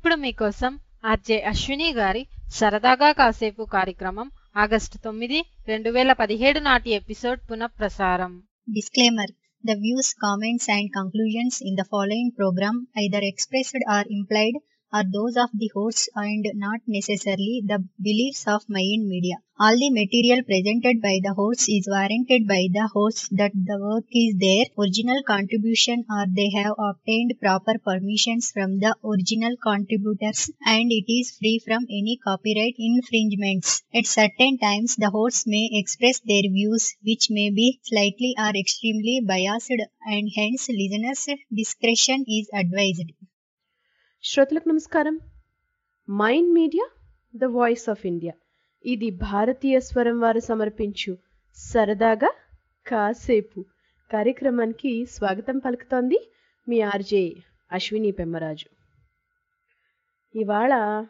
ఇప్పుడు మీకోసం ఆర్జే అశ్విని గారి సరదాగా కాసేపు కార్యక్రమం ఆగస్టు తొమ్మిది రెండు వేల పదిహేడు నాటి ఎపిసోడ్ పునఃప్రసారం Disclaimer The views, comments, and conclusions in the following program, either expressed or implied, are those of the hosts and not necessarily the beliefs of Mayan Media. All the material presented by the hosts is warranted by the hosts that the work is their original contribution or they have obtained proper permissions from the original contributors and it is free from any copyright infringements. At certain times, the hosts may express their views which may be slightly or extremely biased and hence listeners' discretion is advised. శ్రోతలకు నమస్కారం Mind Media the voice of India ఇది భారతీయ స్వరం వారు సమర్పించు సరదాగా కాసేపు కార్యక్రమానికి స్వాగతం పలుకుతోంది మీ ఆర్జే అశ్విని పెమ్మరాజు ఇవాళ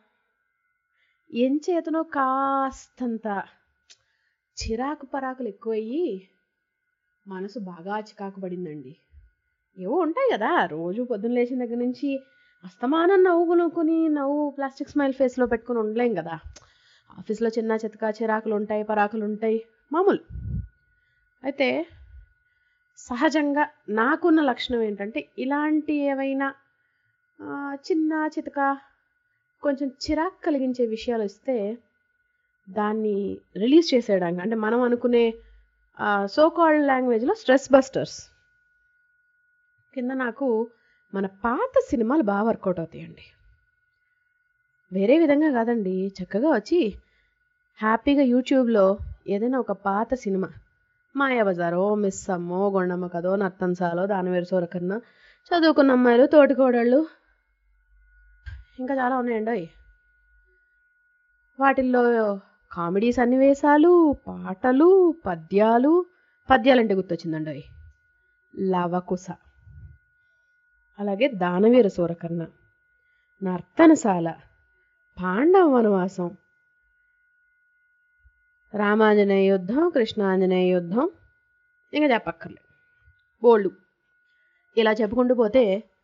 ఏం చేతనో కాస్తంత చిరాకు పరాకులు ఎక్కువయ్యి మనసు బాగా చికాకు పడిందండి ఏవో ఉంటాయి కదా రోజు పొద్దున్న లేచిన దగ్గర నుంచి అస్తమానం నవ్వు కొనుక్కొని నవ్వు ప్లాస్టిక్ స్మైల్ ఫేస్లో పెట్టుకుని ఉండలేం కదా ఆఫీస్లో చిన్న చితక చిరాకులు ఉంటాయి పరాకులు ఉంటాయి మామూలు అయితే సహజంగా నాకున్న లక్షణం ఏంటంటే ఇలాంటి ఏవైనా ఆ, చిన్న చితక కొంచెం చిరాకు కలిగించే విషయాలు వస్తే దాన్ని రిలీజ్ చేసేయడానికి అంటే మనం అనుకునే సో కాల్డ్ లాంగ్వేజ్లో స్ట్రెస్ బస్టర్స్ కింద నాకు మన పాత సినిమాలు బాగా వర్కౌట్ అవుతాయండి వేరే విధంగా కాదండి చక్కగా వచ్చి హ్యాపీగా యూట్యూబ్లో ఏదైనా ఒక పాత సినిమా మాయాబజారో మిస్ అమ్మో గొండమ్మ కదో నర్తంసాలో దానవేరు సోరకన్నా చదువుకున్న అమ్మాయిలు తోటికోడళ్ళు ఇంకా చాలా ఉన్నాయండి అవి వాటిల్లో కామెడీ సన్నివేశాలు పాటలు పద్యాలు పద్యాలంటే గుర్తొచ్చిందండి అవి లవకుశ అలాగే దానవీర సూరకర్ణ నర్తనశాల పాండవ వనవాసం రామాంజనేయ యుద్ధం కృష్ణాంజనేయ యుద్ధం ఇంకా చెప్పక్కర్లే బోల్డు ఇలా చెప్పుకుంటూ పోతే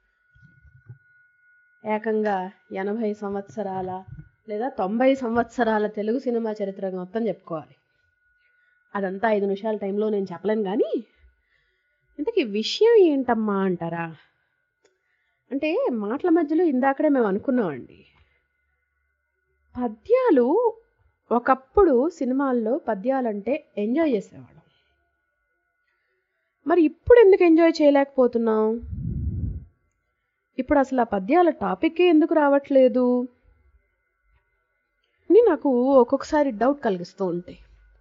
ఏకంగా ఎనభై సంవత్సరాల లేదా తొంభై సంవత్సరాల తెలుగు సినిమా చరిత్ర మొత్తం చెప్పుకోవాలి అదంతా ఐదు నిమిషాల టైంలో నేను చెప్పలేను కానీ ఇంతకీ విషయం ఏంటమ్మా అంటారా అంటే మాటల మధ్యలో ఇందాకడే మేము అనుకున్నామండి పద్యాలు ఒకప్పుడు సినిమాల్లో పద్యాలంటే ఎంజాయ్ చేసేవాళ్ళం మరి ఇప్పుడు ఎందుకు ఎంజాయ్ చేయలేకపోతున్నాం ఇప్పుడు అసలు ఆ పద్యాల టాపిక్కే ఎందుకు రావట్లేదు అని నాకు ఒక్కొక్కసారి డౌట్ కలిగిస్తూ ఉంటాయి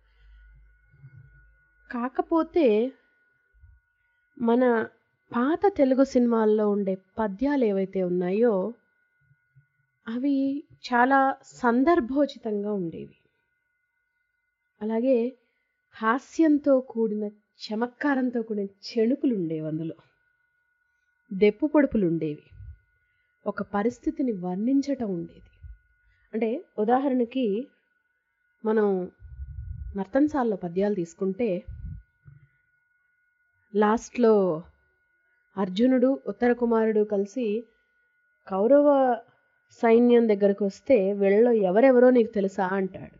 కాకపోతే మన పాత తెలుగు సినిమాల్లో ఉండే పద్యాలు ఏవైతే ఉన్నాయో అవి చాలా సందర్భోచితంగా ఉండేవి అలాగే హాస్యంతో కూడిన చమత్కారంతో కూడిన చెణుకులు ఉండేవి అందులో దెప్పు పొడుపులు ఉండేవి ఒక పరిస్థితిని వర్ణించటం ఉండేది అంటే ఉదాహరణకి మనం నర్తనశాలలో పద్యాలు తీసుకుంటే లాస్ట్లో అర్జునుడు ఉత్తర కుమారుడు కలిసి కౌరవ సైన్యం దగ్గరకు వస్తే వీళ్ళలో ఎవరెవరో నీకు తెలుసా అంటాడు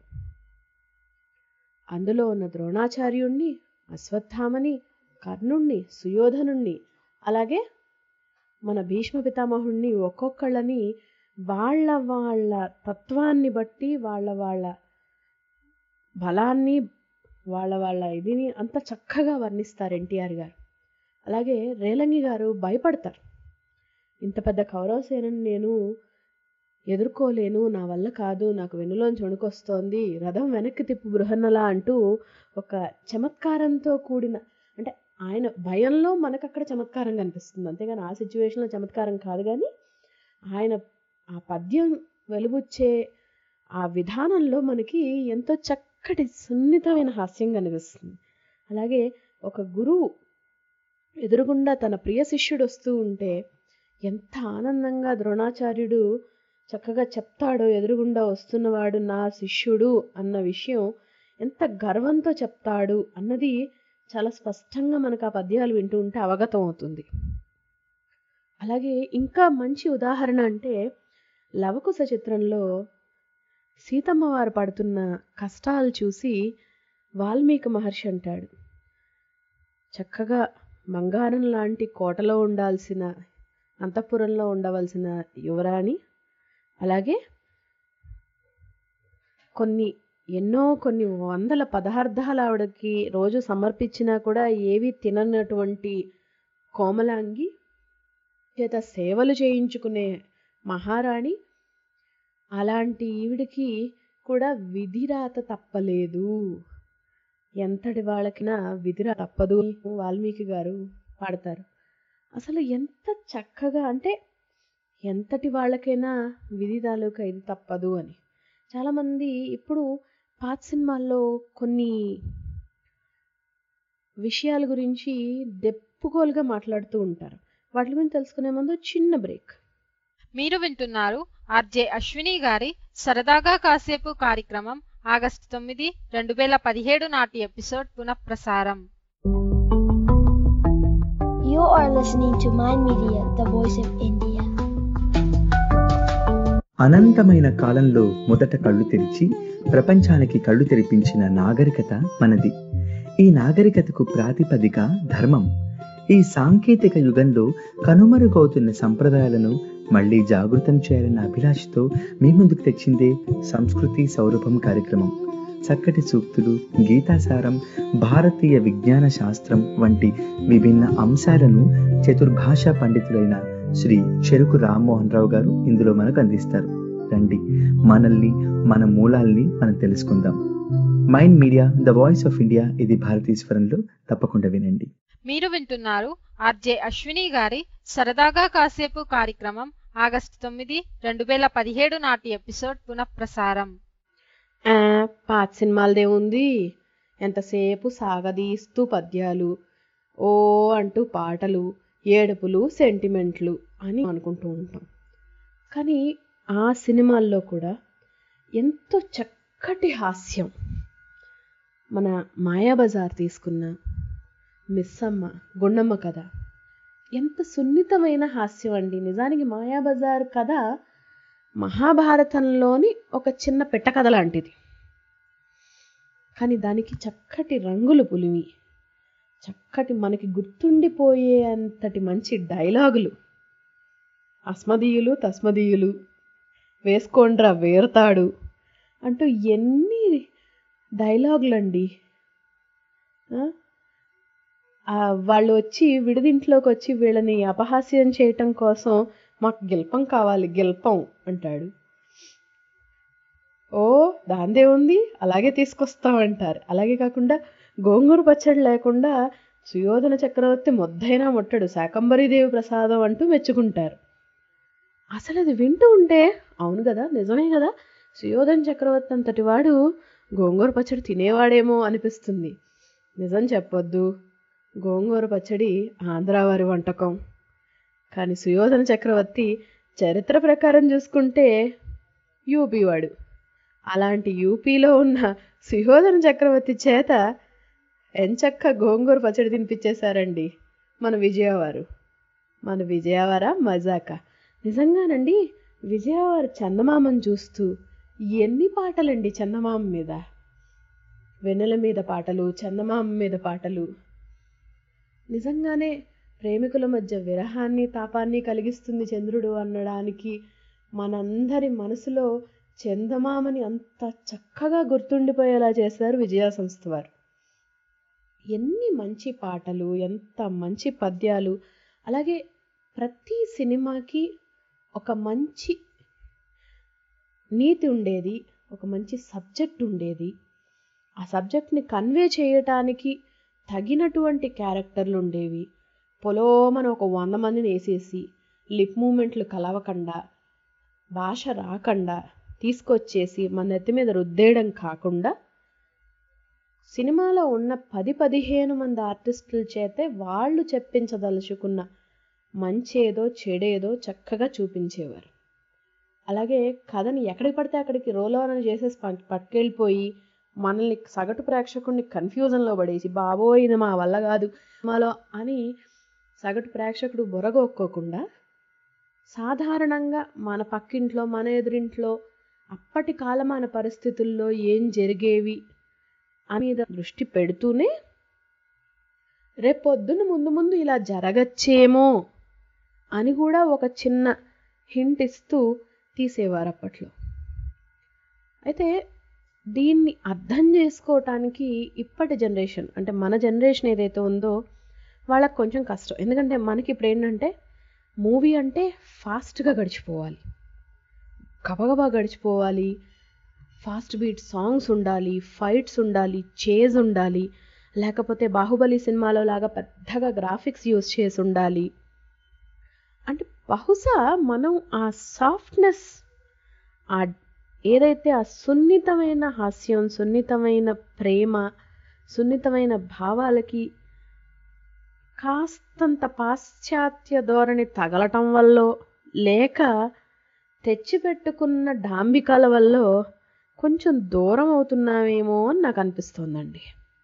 అందులో ఉన్న ద్రోణాచార్యుణ్ణి అశ్వత్థామని కర్ణుణ్ణి సుయోధనుణ్ణి అలాగే మన భీష్మ పితామహుణ్ణి ఒక్కొక్కళ్ళని వాళ్ళ వాళ్ళ తత్వాన్ని బట్టి వాళ్ళ వాళ్ళ బలాన్ని వాళ్ళ వాళ్ళ ఇదిని అంత చక్కగా వర్ణిస్తారు ఎన్టీఆర్ గారు అలాగే రేలంగి గారు భయపడతారు ఇంత పెద్ద కౌరవ సేనని నేను ఎదుర్కోలేను నా వల్ల కాదు నాకు వెన్నులోంచి వణుకొస్తోంది రథం వెనక్కి తిప్పు బృహన్నలా అంటూ ఒక చమత్కారంతో కూడిన అంటే ఆయన భయంలో మనకు అక్కడ చమత్కారం కనిపిస్తుంది అంతేగాని ఆ సిచ్యువేషన్లో చమత్కారం కాదు కానీ ఆయన ఆ పద్యం వెలుబుచ్చే ఆ విధానంలో మనకి ఎంతో చక్కటి సున్నితమైన హాస్యం కనిపిస్తుంది అలాగే ఒక గురువు ఎదురుగుండా తన ప్రియ శిష్యుడు వస్తూ ఉంటే ఎంత ఆనందంగా ద్రోణాచార్యుడు చక్కగా చెప్తాడో ఎదురుగుండా వస్తున్నవాడు నా శిష్యుడు అన్న విషయం ఎంత గర్వంతో చెప్తాడు అన్నది చాలా స్పష్టంగా మనకు ఆ పద్యాలు వింటూ ఉంటే అవగతం అవుతుంది అలాగే ఇంకా మంచి ఉదాహరణ అంటే లవకుశ చిత్రంలో సీతమ్మ వారు పడుతున్న కష్టాలు చూసి వాల్మీకి మహర్షి అంటాడు చక్కగా బంగారం లాంటి కోటలో ఉండాల్సిన అంతఃపురంలో ఉండవలసిన యువరాణి అలాగే కొన్ని ఎన్నో కొన్ని వందల పదార్థాలు ఆవిడకి రోజు సమర్పించినా కూడా ఏవి తిననటువంటి కోమలాంగి చేత సేవలు చేయించుకునే మహారాణి అలాంటి ఈవిడికి కూడా విధిరాత తప్పలేదు ఎంతటి వాళ్ళకినా విధిరా తప్పదు వాల్మీకి గారు పాడతారు అసలు ఎంత చక్కగా అంటే ఎంతటి వాళ్ళకైనా విధి తాలూకా ఇది తప్పదు అని చాలామంది ఇప్పుడు పాత సినిమాల్లో కొన్ని విషయాల గురించి దెప్పుకోలుగా మాట్లాడుతూ ఉంటారు వాటి గురించి తెలుసుకునే ముందు చిన్న బ్రేక్ మీరు వింటున్నారు ఆర్జే అశ్విని గారి సరదాగా కాసేపు కార్యక్రమం ఆగస్టు తొమ్మిది రెండు వేల పదిహేడు నాటి ఎపిసోడ్ పునఃప్రసారం You are listening to Mind Media, the voice of India. అనంతమైన కాలంలో మొదట కళ్ళు తెరిచి ప్రపంచానికి కళ్ళు తెరిపించిన నాగరికత మనది ఈ నాగరికతకు ప్రాతిపదిక ధర్మం ఈ సాంకేతిక యుగంలో కనుమరుగవుతున్న సంప్రదాయాలను మళ్ళీ జాగృతం చేయాలన్న అభిలాషతో మీ ముందుకు తెచ్చిందే సంస్కృతి సౌరభం కార్యక్రమం చక్కటి సూక్తులు గీతాసారం భారతీయ విజ్ఞాన శాస్త్రం వంటి విభిన్న అంశాలను చతుర్భాషా పండితులైన శ్రీ చెరుకు రామ్మోహన్ రావు గారు ఇందులో మనకు అందిస్తారు రండి మనల్ని మన మూలాల్ని మనం తెలుసుకుందాం Mind Media the voice of India ఇది భారతీశ్వరంలో తప్పకుండా వినండి మీరు వింటున్నారు ఆర్జే అశ్విని గారి సరదాగా కాసేపు కార్యక్రమం ఆగస్టు తొమ్మిది రెండు వేల పదిహేడు నాటి ఎపిసోడ్ పునఃప్రసారం ఆ, పాత సినిమాలదే ఉంది ఎంతసేపు సాగదీస్తూ పద్యాలు ఓ అంటూ పాటలు ఏడుపులు సెంటిమెంట్లు అని అనుకుంటూ ఉంటాం కానీ ఆ సినిమాల్లో కూడా ఎంతో చక్కటి హాస్యం మన మాయాబజార్ తీసుకున్న మిస్సమ్మ గుండమ్మ కథ ఎంత సున్నితమైన హాస్యం అండి నిజానికి మాయాబజార్ కథ మహాభారతంలోని ఒక చిన్న పెట్ట కథ లాంటిది కానీ దానికి చక్కటి రంగులు పులిమి చక్కటి మనకి గుర్తుండిపోయే అంతటి మంచి డైలాగులు అస్మదీయులు తస్మదీయులు వేసుకోండ్రా వేరుతాడు అంటూ ఎన్ని డైలాగులండి ఆ? ఆ, వాళ్ళు వచ్చి విడిదింట్లోకి వచ్చి వీళ్ళని అపహాస్యం చేయటం కోసం మాకు గెల్పం కావాలి గెల్పం అంటాడు ఓ దాందే ఉంది అలాగే తీసుకొస్తామంటారు అలాగే కాకుండా గోంగూర పచ్చడి లేకుండా సుయోధన చక్రవర్తి మొద్దైనా ముట్టడు శాకంబరీదేవి ప్రసాదం అంటూ మెచ్చుకుంటారు అసలు అది వింటూ ఉంటే అవును కదా నిజమే కదా సుయోధన చక్రవర్తి అంతటి వాడు గోంగూర పచ్చడి తినేవాడేమో అనిపిస్తుంది నిజం చెప్పొద్దు గోంగూర పచ్చడి ఆంధ్ర వారి వంటకం కానీ సుయోధన చక్రవర్తి చరిత్ర ప్రకారం చూసుకుంటే యూపీ వాడు అలాంటి యూపీలో ఉన్న సుయోధన చక్రవర్తి చేత ఎంచక్క గోంగూర పచ్చడి తినిపించేశారండి మన విజయవారు మన విజయవార మజాక నిజంగానండి విజయవారు చందమామను చూస్తూ ఎన్ని పాటలండి చందమామ మీద వెన్నెల మీద పాటలు చందమామ మీద పాటలు నిజంగానే ప్రేమికుల మధ్య విరహాన్ని తాపాన్ని కలిగిస్తుంది చంద్రుడు అనడానికి మనందరి మనసులో చందమామని అంత చక్కగా గుర్తుండిపోయేలా చేశారు విజయ సంస్థ వారు ఎన్ని మంచి పాటలు ఎంత మంచి పద్యాలు అలాగే ప్రతి సినిమాకి ఒక మంచి నీతి ఉండేది ఒక మంచి సబ్జెక్ట్ ఉండేది ఆ సబ్జెక్ట్ని కన్వే చేయటానికి తగినటువంటి క్యారెక్టర్లు ఉండేవి పొలోమని ఒక వంద మందిని వేసేసి లిప్ మూమెంట్లు కలవకుండా భాష రాకుండా తీసుకొచ్చేసి మన నెత్తి మీద రుద్దేయడం కాకుండా సినిమాలో ఉన్న పది పదిహేను మంది ఆర్టిస్టుల చేతే వాళ్ళు చెప్పించదలుచుకున్న మంచేదో చెడేదో చక్కగా చూపించేవారు అలాగే కథని ఎక్కడికి పడితే అక్కడికి రోల్ ఆన్ చేసేసి పట్- పట్టుకెళ్ళిపోయి మనల్ని సగటు ప్రేక్షకుడిని కన్ఫ్యూజన్లో పడేసి బాబోయ్ ఇది మా వల్ల కాదు మాలో అని సగటు ప్రేక్షకుడు బొరగొక్కోకుండా సాధారణంగా మన పక్కింట్లో మన ఎదురింట్లో అప్పటి కాలమాన పరిస్థితుల్లో ఏం జరిగేవి అని మీద దృష్టి పెడుతూనే రేపొద్దున ముందు ముందు ఇలా జరగచ్చేమో అని కూడా ఒక చిన్న హింట్ ఇస్తూ తీసేవారు అప్పట్లో అయితే దీన్ని అర్థం చేసుకోవటానికి ఇప్పటి జనరేషన్ అంటే మన జనరేషన్ ఏదైతే ఉందో వాళ్ళకి కొంచెం కష్టం ఎందుకంటే మనకి ఇప్పుడు ఏంటంటే మూవీ అంటే ఫాస్ట్గా గడిచిపోవాలి గబగబా గడిచిపోవాలి ఫాస్ట్ బీట్ సాంగ్స్ ఉండాలి ఫైట్స్ ఉండాలి చేజ్ ఉండాలి లేకపోతే బాహుబలి సినిమాలో లాగా పెద్దగా గ్రాఫిక్స్ యూజ్ చేసి ఉండాలి అంటే బహుశా మనం ఆ సాఫ్ట్నెస్ ఆ ఏదైతే ఆ సున్నితమైన హాస్యం సున్నితమైన ప్రేమ సున్నితమైన భావాలకి కాస్తంత పాశ్చాత్య ధోరణి తగలటం వల్ల లేక తెచ్చిపెట్టుకున్న డాంబికాల వల్ల కొంచెం దూరం అవుతున్నామేమో అని నాకు అనిపిస్తోందండి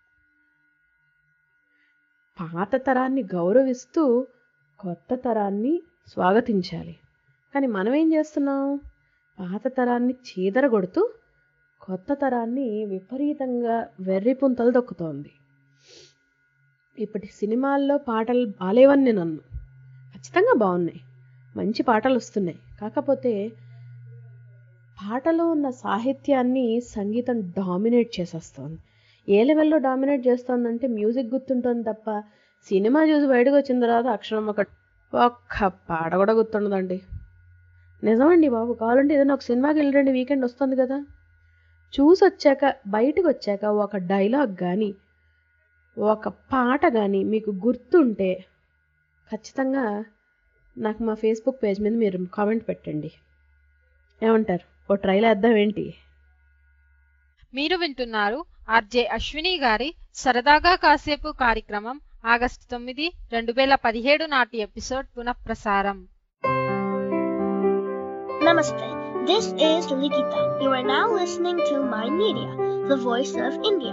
పాత తరాన్ని గౌరవిస్తూ కొత్త తరాన్ని స్వాగతించాలి కానీ మనం ఏం చేస్తున్నాం పాత తరాన్ని చీదరగొడుతూ కొత్త తరాన్ని విపరీతంగా వెర్రిపుంతలు దొక్కుతోంది ఇప్పటి సినిమాల్లో పాటలు బాలేవని నేను అన్ను ఖచ్చితంగా బాగున్నాయి మంచి పాటలు వస్తున్నాయి కాకపోతే పాటలో ఉన్న సాహిత్యాన్ని సంగీతం డామినేట్ చేసేస్తోంది ఏ లెవెల్లో డామినేట్ చేస్తోందంటే మ్యూజిక్ గుర్తుంటుంది తప్ప సినిమా చూసి బయటకు వచ్చిన తర్వాత అక్షరం ఒక ఒక్క పాట కూడా గుర్తుండదండి నిజమండి బాబు కావాలంటే ఏదైనా ఒక సినిమాకి వెళ్ళండి వీకెండ్ వస్తుంది కదా చూసి వచ్చాక బయటకు వచ్చాక ఒక డైలాగ్ కానీ ఒక పాట కానీ మీకు గుర్తుంటే ఖచ్చితంగా నాకు మా ఫేస్బుక్ పేజ్ మీద మీరు కామెంట్ పెట్టండి ఏమంటారు ఓ ట్రైల్ వేద్దాం ఏంటి మీరు వింటున్నారు ఆర్జే అశ్విని గారి సరదాగా కాసేపు కార్యక్రమం ఆగస్టు తొమ్మిది రెండు వేల పదిహేడు నాటి ఎపిసోడ్ పునఃప్రసారం Namaste. This is Likita. You are now listening to My Media, the voice of India.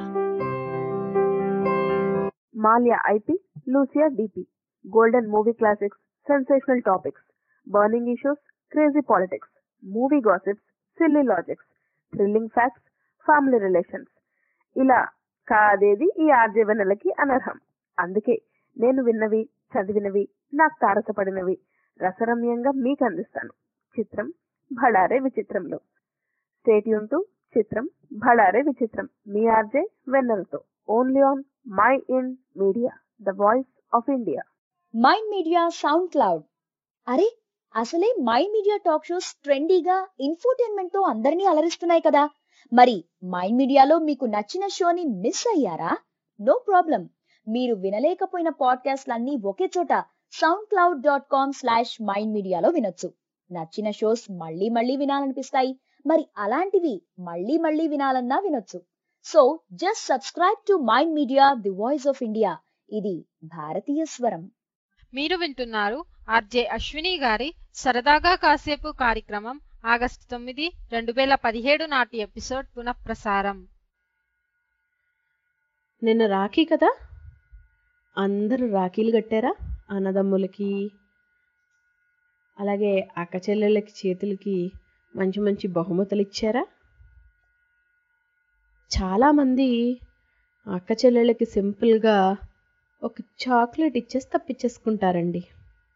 Malia IP, Lucia DP, Golden Movie Classics, Sensational Topics, Burning Issues, Crazy Politics, Movie Gossips, Silly Logics, Thrilling Facts, Family Relations. ఇలా కాదేది ఈ ఆర్జీవనలకి అనర్హం అందుకే నేను విన్నవి చదివినవి నాకు తారసపడినవి రసరమ్యంగా మీకు అందిస్తాను చిత్రం భడారే విచిత్రంలో stay tune to చిత్రం భడారే విచిత్రం మీ ఆర్జే వెన్నెలతో only on Mind Media the voice of India Mind Media SoundCloud అరే అసలే మైండ్ మీడియా టాక్ షోస్ ట్రెండీగా ఇన్ఫోటైన్మెంట్ తో అందరినీ అలరిస్తున్నాయి కదా మరి మైండ్ మీడియాలో మీకు నచ్చిన షోని మిస్ అయ్యారా నో ప్రాబ్లం మీరు వినలేకపోయిన పాడ్కాస్ట్లన్నీ ఒకే చోట SoundCloud dot com slash Mind మీడియాలో వినొచ్చు నచ్చిన షోస్ మళ్ళీ మళ్ళీ వినాలనిపిస్తాయి మరి అలాంటివి మళ్ళీ మళ్ళీ వినాలన్నా వినొచ్చు so just subscribe to Mind Media the voice of India ఇది భారతీయ స్వరం మీరు వింటున్నారు ఆర్జే అశ్విని గారి సరదాగా కాసేపు కార్యక్రమం ఆగస్టు తొమ్మిది రెండు వేల పదిహేడు నాటి ఎపిసోడ్ పునఃప్రసారం నిన్న రాఖీ కదా అందరూ రాఖీలు కట్టారా అన్నదమ్ములకి అలాగే అక్క చెల్లెళ్ళకి చేతులకి మంచి మంచి బహుమతులు ఇచ్చారా చాలామంది అక్క చెల్లెళ్ళకి సింపుల్గా ఒక చాక్లెట్ ఇచ్చేసి తప్పించేసుకుంటారండి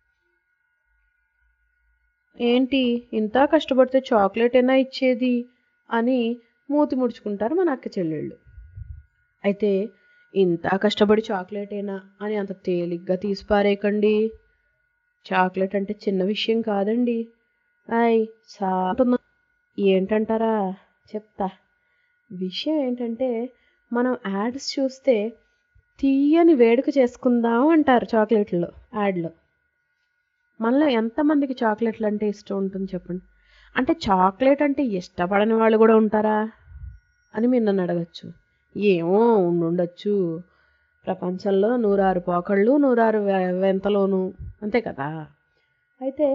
ఏంటి ఇంత కష్టపడితే చాక్లెట్ అయినా ఇచ్చేది అని మూతి ముడుచుకుంటారు మన అక్క చెల్లెళ్ళు అయితే ఇంత కష్టపడి చాక్లెట్ అయినా అని అంత తేలిగ్గా తీసిపారేయకండి చాక్లెట్ అంటే చిన్న విషయం కాదండి అయ్ సాటున్నా ఏంటంటారా చెప్తా విషయం ఏంటంటే మనం యాడ్స్ చూస్తే తీయని వేడుక చేసుకుందాం అంటారు చాక్లెట్లో యాడ్లో మనలో ఎంతమందికి చాక్లెట్లు అంటే ఇష్టం ఉంటుంది చెప్పండి అంటే చాక్లెట్ అంటే ఇష్టపడని వాళ్ళు కూడా ఉంటారా అని మీరు నన్ను అడగచ్చు ఏమో ఉండుండొచ్చు ప్రపంచంలో నూరారు పోకళ్ళు నూరారు వె- వెంతలోను అంతే కదా అయితే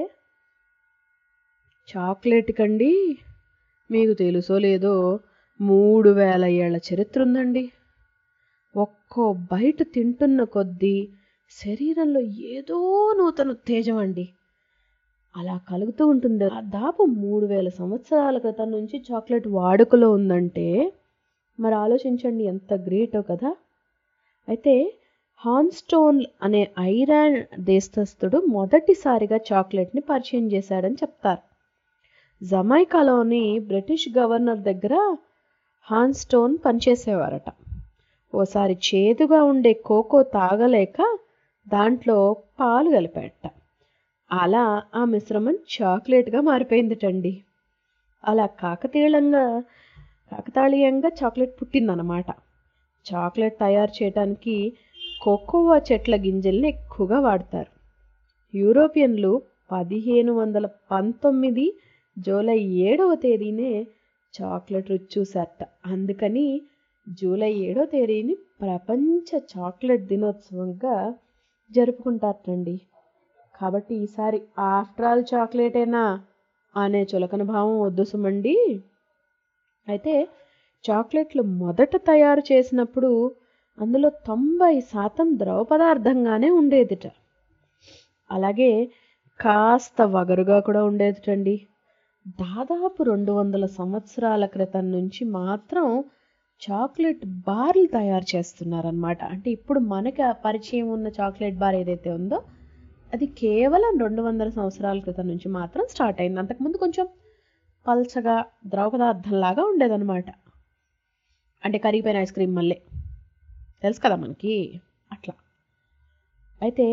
చాక్లెట్ కండి మీకు తెలుసో లేదో మూడు వేల ఏళ్ల చరిత్ర ఉందండి ఒక్కో బయట తింటున్న కొద్దీ శరీరంలో ఏదో నూతన ఉత్తేజం అండి అలా కలుగుతూ ఉంటుంది దాదాపు మూడు వేల సంవత్సరాల క్రితం నుంచి చాక్లెట్ వాడుకలో ఉందంటే మరి ఆలోచించండి ఎంత గ్రేటో కదా అయితే హాన్స్టోన్ అనే ఐరాన్ దేశస్థుడు మొదటిసారిగా చాక్లెట్ని పరిచయం చేశాడని చెప్తారు జమైకాలోని బ్రిటిష్ గవర్నర్ దగ్గర హాన్స్టోన్ పనిచేసేవారట ఓసారి చేదుగా ఉండే కోకో తాగలేక దాంట్లో పాలు కలిపాడట అలా ఆ మిశ్రమం చాక్లెట్గా మారిపోయిందిటండి అలా కాకతీయంగా కాకతాళీయంగా చాక్లెట్ పుట్టిందన్నమాట చాక్లెట్ తయారు చేయడానికి కోకోవా చెట్ల గింజల్ని ఎక్కువగా వాడతారు యూరోపియన్లు పదిహేను వందల పంతొమ్మిది జూలై ఏడవ తేదీనే చాక్లెట్ రుచి చూశారట అందుకని జూలై ఏడో తేదీని ప్రపంచ చాక్లెట్ దినోత్సవంగా జరుపుకుంటారటండి కాబట్టి ఈసారి ఆఫ్టర్ ఆల్ చాక్లెటేనా అనే చులకన భావం వద్దు సుమండి అయితే చాక్లెట్లు మొదట తయారు చేసినప్పుడు అందులో తొంభై శాతం ద్రవ పదార్థంగానే ఉండేదిట అలాగే కాస్త వగరుగా కూడా ఉండేదిటండి దాదాపు రెండు వందల సంవత్సరాల క్రితం నుంచి మాత్రం చాక్లెట్ బార్లు తయారు చేస్తున్నారనమాట అంటే ఇప్పుడు మనకి పరిచయం ఉన్న చాక్లెట్ బార్ ఏదైతే ఉందో అది కేవలం రెండు వందల సంవత్సరాల క్రితం నుంచి మాత్రం స్టార్ట్ అయింది అంతకుముందు కొంచెం పల్చగా ద్రవ పదార్థంలాగా ఉండేదన్నమాట అంటే కరిగిపోయిన ఐస్ క్రీమ్ మళ్ళీ తెలుసు కదా మనకి అట్లా అయితే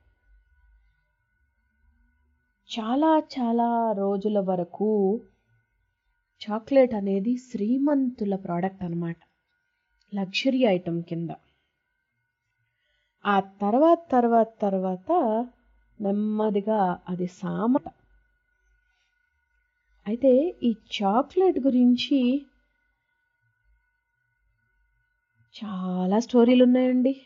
చాలా చాలా రోజుల వరకు చాక్లెట్ అనేది శ్రీమంతుల ప్రోడక్ట్ అనమాట లగ్జరీ ఐటమ్ కింద ఆ తర్వాత తర్వాత తర్వాత నెమ్మదిగా అది సామట అయితే ఈ చాక్లెట్ గురించి చాలా స్టోరీలు ఉన్నాయండి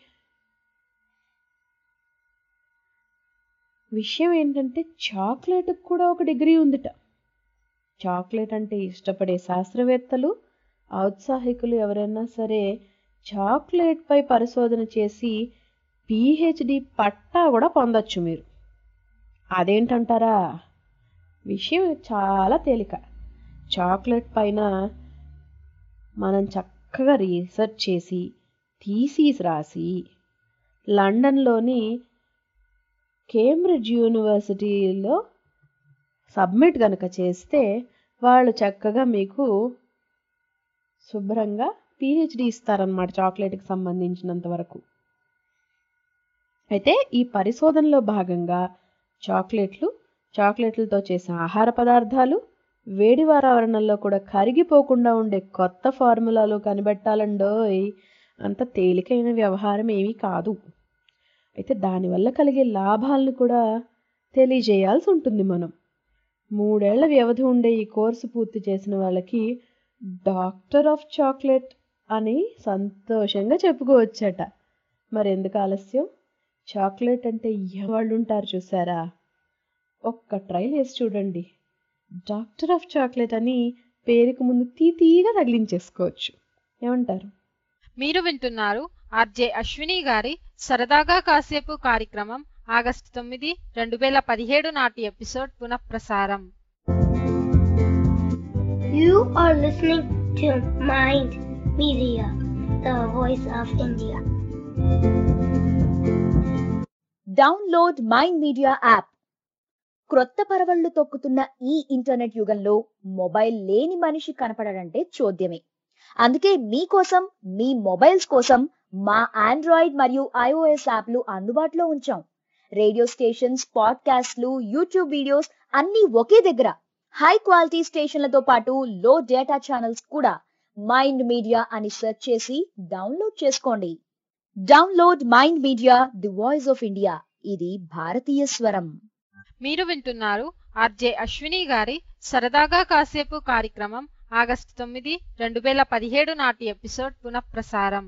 విషయం ఏంటంటే చాక్లెట్ కూడా ఒక డిగ్రీ ఉందిట చాక్లెట్ అంటే ఇష్టపడే శాస్త్రవేత్తలు ఔత్సాహికులు ఎవరైనా సరే చాక్లెట్పై పరిశోధన చేసి పిహెచ్డి పట్టా కూడా పొందొచ్చు మీరు అదేంటంటారా విషయం చాలా తేలిక చాక్లెట్ పైన మనం చక్కగా రీసెర్చ్ చేసి థీసీస్ రాసి లండన్లోని కేంబ్రిడ్జ్ యూనివర్సిటీలో సబ్మిట్ కనుక చేస్తే వాళ్ళు చక్కగా మీకు శుభ్రంగా పిహెచ్డి ఇస్తారనమాట చాక్లెట్కి సంబంధించినంత వరకు అయితే ఈ పరిశోధనలో భాగంగా చాక్లెట్లు చాక్లెట్లతో చేసే ఆహార పదార్థాలు వేడి వాతావరణంలో కూడా కరిగిపోకుండా ఉండే కొత్త ఫార్ములాలు కనిపెట్టాలండోయ్ అంత తేలికైన వ్యవహారం ఏమీ కాదు అయితే దానివల్ల కలిగే లాభాలను కూడా తెలియజేయాల్సి ఉంటుంది మనం మూడేళ్ల వ్యవధి ఉండే ఈ కోర్సు పూర్తి చేసిన వాళ్ళకి డాక్టర్ ఆఫ్ చాక్లెట్ అని సంతోషంగా చెప్పుకోవచ్చట మరి ఎందుకు ఆలస్యం చాక్లెట్ అంటే ఎవళ్ళు ఉంటారు చూసారా ఒక్క ట్రైల్ వేసి చూడండి డాక్టర్ ఆఫ్ చాక్లెట్ అని పేరుకు ముందు తీతీగా తగిలించేసుకోవచ్చు ఏమంటారు మీరు వింటున్నారు ఆర్జే అశ్విని గారి సరదాగా కాసేపు కార్యక్రమం ఆగస్టు తొమ్మిది రెండు వేల పదిహేడు నాటి ఎపిసోడ్ పునఃప్రసారం You are listening to Mind Media, the voice of India. Download Mind Media app క్రొత్త పరవళ్లు తొక్కుతున్న ఈ ఇంటర్నెట్ యుగంలో మొబైల్ లేని మనిషి కనపడడంటే చోద్యమే అందుకే మీకోసం మీ మొబైల్స్ కోసం మా ఆండ్రాయిడ్ మరియు ఐఓఎస్ యాప్లు అందుబాటులో ఉంచాం రేడియో స్టేషన్స్ పాడ్కాస్ట్లు యూట్యూబ్ వీడియోస్ అన్నీ ఒకే దగ్గర హై క్వాలిటీ స్టేషన్లతో పాటు లో డేటా ఛానల్స్ కూడా మైండ్ మీడియా అని సెర్చ్ చేసి డౌన్లోడ్ చేసుకోండి download Mind Media the voice of India ఇది భారతీయ స్వరం మీరు వింటున్నారు ఆర్జే అశ్విని గారి సరదాగా కాసేపు కార్యక్రమం ఆగస్టు తొమ్మిది రెండు వేల పదిహేడు నాటి ఎపిసోడ్ పునఃప్రసారం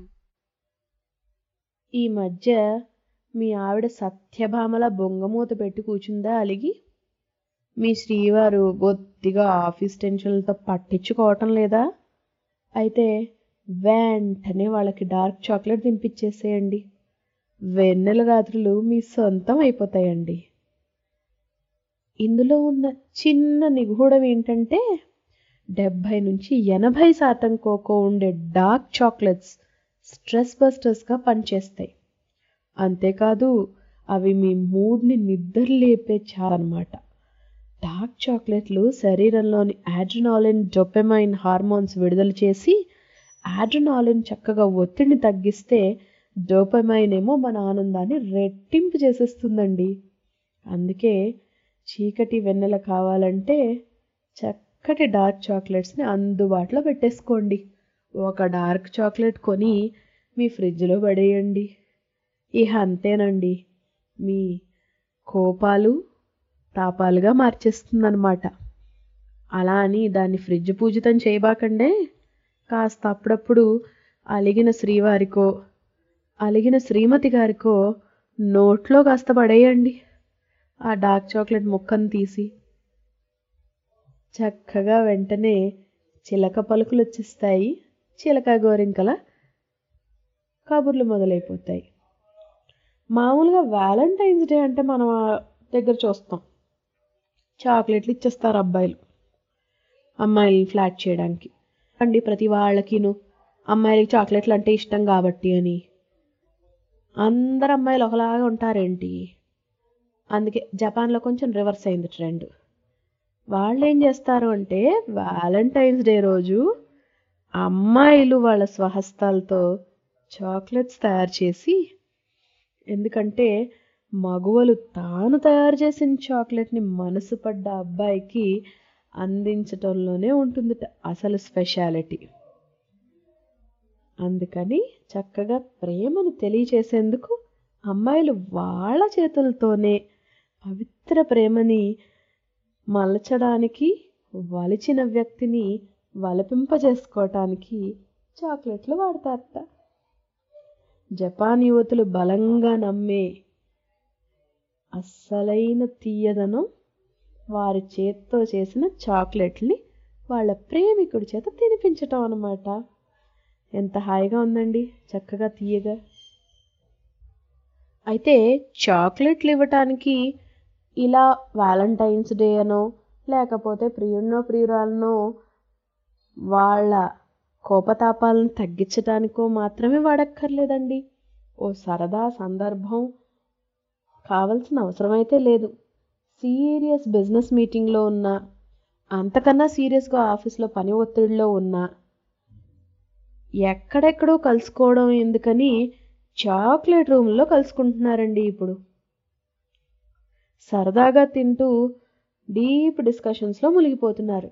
ఈ మధ్య మీ ఆవిడ సత్యభామల బొంగమూత పెట్టి కూర్చుందా అలిగి మీ శ్రీవారు బొత్తిగా ఆఫీస్ టెన్షన్లతో పట్టించుకోవటం లేదా అయితే వెంటనే వాళ్ళకి డార్క్ చాక్లెట్ తినిపించేసేయండి వెన్నెల రాత్రులు మీ సొంతం అయిపోతాయండి ఇందులో ఉన్న చిన్న నిగూఢం ఏంటంటే డెబ్భై నుంచి ఎనభై శాతం కోకో ఉండే డార్క్ చాక్లెట్స్ స్ట్రెస్ బస్టర్స్గా పనిచేస్తాయి అంతేకాదు అవి మీ మూడ్ని నిద్ర లేపే చాలన్నమాట డార్క్ చాక్లెట్లు శరీరంలోని ఆడ్రినాలిన్ డొపెమైన్ హార్మోన్స్ విడుదల చేసి ఆడ్రినాలిన్ చక్కగా ఒత్తిడిని తగ్గిస్తే డోపమైన్ ఏమో మన ఆనందాన్ని రెట్టింపు చేసేస్తుందండి అందుకే చీకటి వెన్నెల కావాలంటే చక్కటి డార్క్ చాక్లెట్స్ని అందుబాటులో పెట్టేసుకోండి ఒక డార్క్ చాక్లెట్ కొని మీ ఫ్రిడ్జ్లో పడేయండి ఇహ అంతేనండి మీ కోపాలు తాపాలుగా మార్చేస్తుందన్నమాట అలా అని దాన్ని ఫ్రిడ్జ్ పూజితం చేయబాకండే కాస్త అప్పుడప్పుడు అలిగిన శ్రీవారికో అలిగిన శ్రీమతి గారికో నోట్లో కాస్త పడేయండి ఆ డార్క్ చాక్లెట్ ముక్కను తీసి చక్కగా వెంటనే చిలక పలుకులు వచ్చేస్తాయి చిలక గోరింకల కబుర్లు మొదలైపోతాయి మామూలుగా వ్యాలంటైన్స్ డే అంటే మనం ఆ దగ్గర చూస్తాం చాక్లెట్లు ఇచ్చేస్తారు అబ్బాయిలు అమ్మాయిలు ఫ్లాట్ చేయడానికి అండి ప్రతి వాళ్ళకిను అమ్మాయిలకి చాక్లెట్లు అంటే ఇష్టం కాబట్టి అని అందరు అమ్మాయిలు ఒకలాగా ఉంటారేంటి అందుకే జపాన్లో కొంచెం రివర్స్ అయింది ట్రెండ్ వాళ్ళు ఏం చేస్తారు అంటే వ్యాలంటైన్స్ డే రోజు అమ్మాయిలు వాళ్ళ స్వహస్తాలతో చాక్లెట్స్ తయారు చేసి ఎందుకంటే మగువలు తాను తయారు చేసిన చాక్లెట్ని మనసు పడ్డ అబ్బాయికి అందించటంలోనే ఉంటుంది అసలు స్పెషాలిటీ అందుకని చక్కగా ప్రేమను తెలియచేసేందుకు అమ్మాయిలు వాళ్ళ చేతులతోనే పవిత్ర ప్రేమని మలచడానికి వలిచిన వ్యక్తిని వలపింపజేసుకోవటానికి చాక్లెట్లు వాడతారట జపాన్ యువతులు బలంగా నమ్మే అస్సలైన తీయదనం వారి చేత్తో చేసిన చాక్లెట్ని వాళ్ళ ప్రేమికుడి చేత తినిపించటం అన్నమాట ఎంత హాయిగా ఉందండి చక్కగా తీయగా అయితే చాక్లెట్లు ఇవ్వటానికి ఇలా వ్యాలంటైన్స్ డే అనో లేకపోతే ప్రియున్నో ప్రియురాలనో వాళ్ళ కోపతాపాలను తగ్గించడానికో మాత్రమే వాడక్కర్లేదండి ఓ సరదా సందర్భం కావలసిన అవసరమైతే లేదు సీరియస్ బిజినెస్ మీటింగ్లో ఉన్న అంతకన్నా సీరియస్గా ఆఫీస్లో పని ఒత్తిడిలో ఉన్నా ఎక్కడెక్కడో కలుసుకోవడం ఎందుకని చాక్లెట్ రూమ్లో కలుసుకుంటున్నారండి ఇప్పుడు సరదాగా తింటూ డీప్ డిస్కషన్స్లో మునిగిపోతున్నారు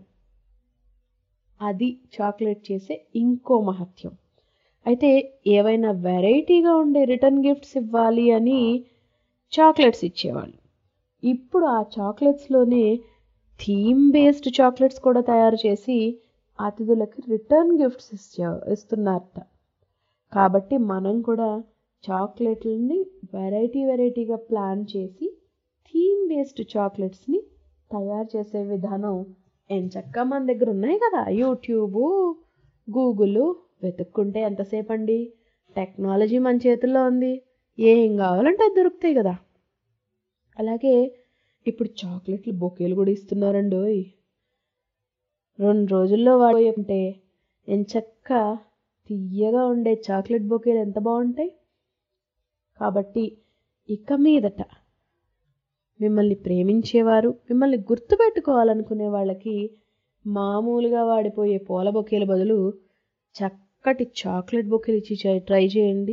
అది చాక్లెట్ చేసే ఇంకో మహత్యం అయితే ఏవైనా వెరైటీగా ఉండే రిటర్న్ గిఫ్ట్స్ ఇవ్వాలి అని చాక్లెట్స్ ఇచ్చేవాళ్ళు ఇప్పుడు ఆ చాక్లెట్స్లోనే థీమ్ బేస్డ్ చాక్లెట్స్ కూడా తయారు చేసి అతిథులకి రిటర్న్ గిఫ్ట్స్ ఇచ్చే ఇస్తున్నారట కాబట్టి మనం కూడా చాక్లెట్లని వెరైటీ వెరైటీగా ప్లాన్ చేసి థీమ్ బేస్డ్ చాక్లెట్స్ని తయారు చేసే విధానం ఎంచక్క మన దగ్గర ఉన్నాయి కదా యూట్యూబు గూగుల్ వెతుక్కుంటే ఎంతసేపు అండి టెక్నాలజీ మన చేతుల్లో ఉంది ఏం కావాలంటే అది దొరుకుతాయి కదా అలాగే ఇప్పుడు చాక్లెట్లు బొకేలు కూడా ఇస్తున్నారండి ఓయ్ రెండు రోజుల్లో వాడే ఎంచక్క తీయగా ఉండే చాక్లెట్ బొకేలు ఎంత బాగుంటాయి కాబట్టి ఇక మీదట మిమ్మల్ని ప్రేమించేవారు మిమ్మల్ని గుర్తుపెట్టుకోవాలనుకునే వాళ్ళకి మామూలుగా వాడిపోయే పూల బొకేల బదులు చక్కటి చాక్లెట్ బొకేలు ఇచ్చి ట్రై చేయండి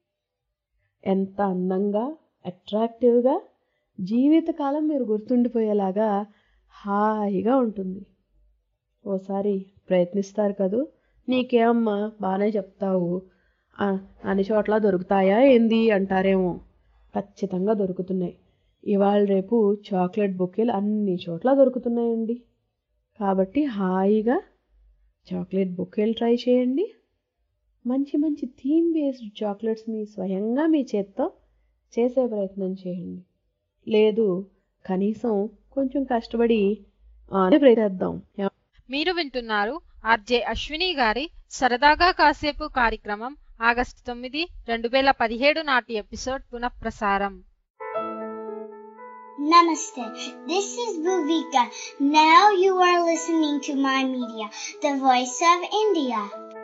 ఎంత అందంగా అట్రాక్టివ్గా జీవితకాలం మీరు గుర్తుండిపోయేలాగా హాయిగా ఉంటుంది ఓసారి ప్రయత్నిస్తారు కదూ నీకేమమ్మా బాగానే చెప్తావు అన్ని చోట్ల దొరుకుతాయా ఏంది అంటారేమో ఖచ్చితంగా దొరుకుతున్నాయి ఇవాళ రేపు చాక్లెట్ బొకేలు అన్ని చోట్ల దొరుకుతున్నాయండి కాబట్టి హాయిగా చాక్లెట్ బొకేలు ట్రై చేయండి మంచి మంచి థీమ్ బేస్డ్ చాక్లెట్స్ మీ స్వయంగా మీ చేత్తో చేసే ప్రయత్నం చేయండి లేదు కనీసం కొంచెం కష్టపడి ప్రయత్నిద్దాం మీరు వింటున్నారు ఆర్జే అశ్విని గారి సరదాగా కాసేపు కార్యక్రమం ఆగస్టు తొమ్మిది రెండు వేల పదిహేడు నాటి ఎపిసోడ్ పునఃప్రసారం Namaste. This is Bhuvika. Now you are listening to my media, the voice of India.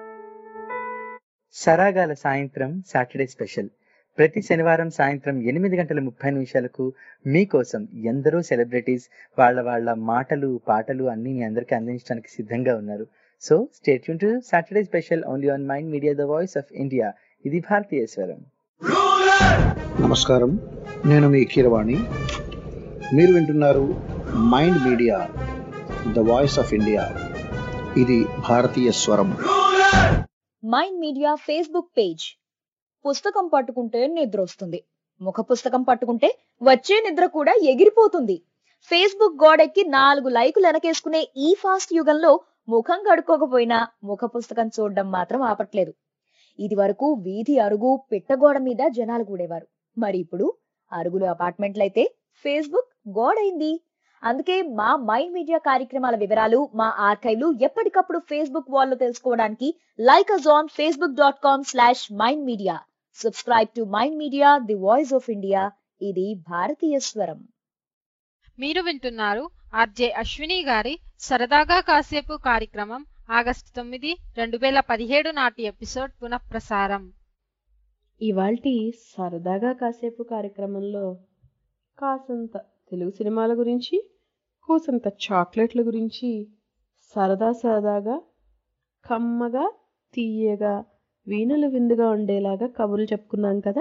సరాగాల సాయంత్రం సాటర్డే స్పెషల్ ప్రతి శనివారం సాయంత్రం ఎనిమిది గంటల ముప్పై నిమిషాలకు మీకోసం ఎందరో సెలబ్రిటీస్ వాళ్ళ వాళ్ళ మాటలు పాటలు అన్ని మీ అందరికీ అందించడానికి సిద్ధంగా ఉన్నారు సో స్టేట్ టు Saturday special only on Mind Media the voice of India ఇది భారతీయ స్వరం నమస్కారం నేను మీ కీరవాణి మీరు వింటున్నారు Mind Media the voice of India ఇది భారతీయ స్వరం మైండ్ మీడియా ఫేస్బుక్ పేజ్ పుస్తకం పట్టుకుంటే నిద్ర వస్తుంది ముఖ పుస్తకం పట్టుకుంటే వచ్చే నిద్ర కూడా ఎగిరిపోతుంది ఫేస్బుక్ గోడెక్కి నాలుగు లైకులు వెనకేసుకునే ఈ ఫాస్ట్ యుగంలో ముఖం కడుక్కోకపోయినా ముఖ పుస్తకం చూడడం మాత్రం ఆపట్లేదు ఇది వరకు వీధి అరుగు పిట్టగోడ మీద జనాలు కూడేవారు మరి ఇప్పుడు అరుగులు అపార్ట్మెంట్లయితే ఫేస్బుక్ గోడైంది అందుకే మా మైండ్ మీడియా కార్యక్రమాల వివరాలు మా ఆర్కైవ్లు ఎప్పటికప్పుడు ఫేస్బుక్ వాల్లో తెలుసుకోవడానికి like us on Facebook dot com slash Mind Media subscribe to Mind Media the voice of India ఇది భారతీయ స్వరం మీరు వింటున్నారు ఆర్జే అశ్విని గారి సరదాగా కాసేపు కార్యక్రమం ఆగస్టు తొమ్మిది రెండు వేల పదిహేడు నాటి ఎపిసోడ్ పునఃప్రసారం ఇవాల్టి సరదాగా కాసేపు కార్యక్రమంలో కాసంత తెలుగు సినిమాల గురించి కూసంత చాక్లెట్ల గురించి సరదా సరదాగా కమ్మగా తీయగా వీణులు విందుగా ఉండేలాగా కబుర్లు చెప్పుకున్నాం కదా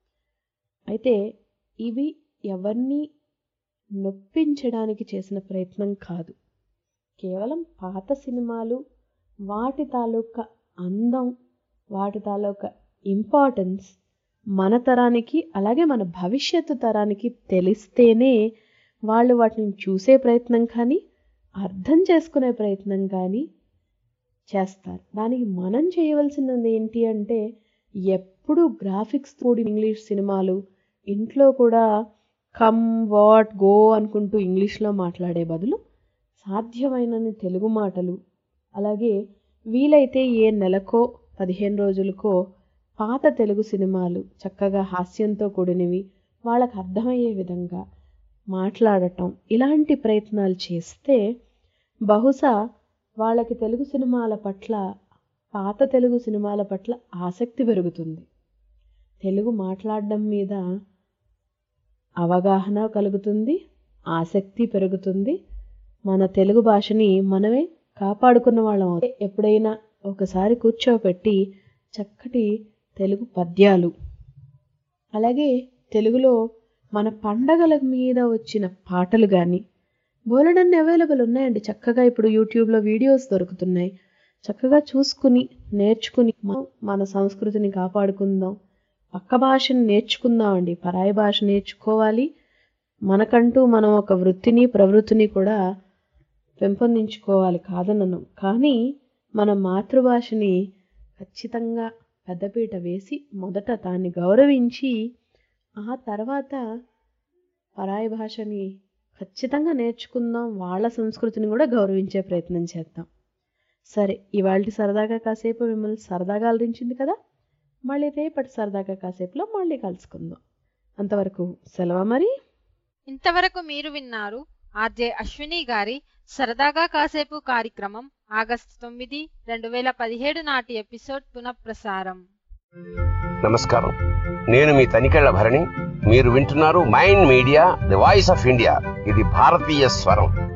అయితే ఇవి ఎవరిని నొప్పించడానికి చేసిన ప్రయత్నం కాదు కేవలం పాత సినిమాలు వాటి తాలూకా అందం వాటి తాలూకా ఇంపార్టెన్స్ మన తరానికి అలాగే మన భవిష్యత్తు తరానికి తెలిస్తేనే వాళ్ళు వాటిని చూసే ప్రయత్నం కానీ అర్థం చేసుకునే ప్రయత్నం కానీ చేస్తారు దానికి మనం చేయవలసినది ఏంటి అంటే ఎప్పుడు గ్రాఫిక్స్ కూడిన ఇంగ్లీష్ సినిమాలు ఇంట్లో కూడా కమ్ వాట్ గో అనుకుంటూ ఇంగ్లీష్లో మాట్లాడే బదులు సాధ్యమైనన్ని తెలుగు మాటలు అలాగే వీలైతే ఏ నెలకో పదిహేను రోజులకో పాత తెలుగు సినిమాలు చక్కగా హాస్యంతో కూడినవి వాళ్ళకు అర్థమయ్యే విధంగా మాట్లాడటం ఇలాంటి ప్రయత్నాలు చేస్తే బహుశా వాళ్ళకి తెలుగు సినిమాల పట్ల పాత తెలుగు సినిమాల పట్ల ఆసక్తి పెరుగుతుంది తెలుగు మాట్లాడడం మీద అవగాహన కలుగుతుంది ఆసక్తి పెరుగుతుంది మన తెలుగు భాషని మనమే కాపాడుకున్న వాళ్ళం అవుతాం ఎప్పుడైనా ఒకసారి కూర్చోపెట్టి చక్కటి తెలుగు పద్యాలు అలాగే తెలుగులో మన పండగల మీద వచ్చిన పాటలు కానీ బోలెడన్ని అవైలబుల్ ఉన్నాయండి చక్కగా ఇప్పుడు యూట్యూబ్లో వీడియోస్ దొరుకుతున్నాయి చక్కగా చూసుకుని నేర్చుకుని మన సంస్కృతిని కాపాడుకుందాం పక్క భాషను నేర్చుకుందామండి పరాయి భాష నేర్చుకోవాలి మనకంటూ మనం ఒక వృత్తిని ప్రవృత్తిని కూడా పెంపొందించుకోవాలి కాదనను కానీ మన మాతృభాషని ఖచ్చితంగా పెద్దపీట వేసి మొదట దాన్ని గౌరవించి ఆ తర్వాత పరాయి భాషని ఖచ్చితంగా నేర్చుకుందాం వాళ్ళ సంస్కృతిని కూడా గౌరవించే ప్రయత్నం చేద్దాం సరే ఇవాళ సరదాగా కాసేపు మిమ్మల్ని సరదాగా అలరించింది కదా మళ్ళీ రేపటి సరదాగా కాసేపులో మళ్ళీ కలుసుకుందాం అంతవరకు సెలవు మరి ఇంతవరకు మీరు విన్నారు ఆర్జే అశ్విని గారి సరదాగా కాసేపు కార్యక్రమం ఆగస్టు తొమ్మిది రెండు వేల పదిహేడు నాటి ఎపిసోడ్ పునఃప్రసారం నమస్కారం నేను మీ తనికెళ్ల భరణి మీరు వింటున్నారు Mind Media the voice of India ఇది భారతీయ స్వరం